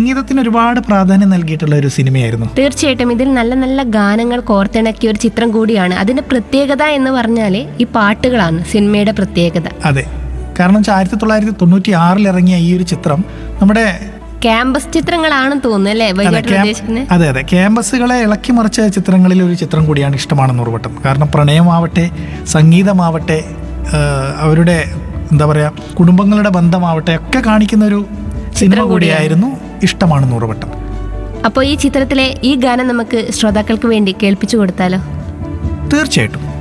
സംഗീതത്തിന് ഒരുപാട് പ്രാധാന്യം നൽകിയിട്ടുള്ള ഒരു സിനിമയായിരുന്നു തീർച്ചയായിട്ടും ഇതിൽ നല്ല നല്ല ഗാനങ്ങൾ കോർത്തിണക്കിയ ഒരു ചിത്രം കൂടിയാണ് അതിന്റെ പ്രത്യേകത എന്ന് പറഞ്ഞാൽ ഈ പാട്ടുകളാണ് സിനിമയുടെ പ്രത്യേകത അതെ കാരണം വെച്ചാൽ ആയിരത്തി തൊള്ളായിരത്തി തൊണ്ണൂറ്റി ആറിൽ ഇറങ്ങിയ ഈ ഒരു ചിത്രം നമ്മുടെ ക്യാമ്പസ് ചിത്രങ്ങളാണെന്ന് തോന്നുന്നു അല്ലേ അതെ, വൈകാട്ട് ക്യാ- ഉദ്ദേശിക്കുന്നത് അതെ അതെ ക്യാമ്പസുകളെ ഇളക്കി മറിച്ച ചിത്രങ്ങളിൽ ഒരു ചിത്രം കൂടിയാണ് ഇഷ്ടമാണെന്ന് ഉറവട്ടം കാരണം പ്രണയമാവട്ടെ സംഗീതമാവട്ടെ ആ, അവരുടെ എന്താ പറയുക കുടുംബങ്ങളുടെ ബന്ധമാവട്ടെ ഒക്കെ കാണിക്കുന്ന ഒരു സിനിമ കൂടിയായിരുന്നു ഇഷ്ടമാണെന്ന് ഉറവട്ടം അപ്പോൾ ഈ ചിത്രത്തിലെ ഈ ഗാനം നമുക്ക് ശ്രോതാക്കൾക്ക് വേണ്ടി കേൾപ്പിച്ചു കൊടുത്താലോ തീർച്ചയായിട്ടും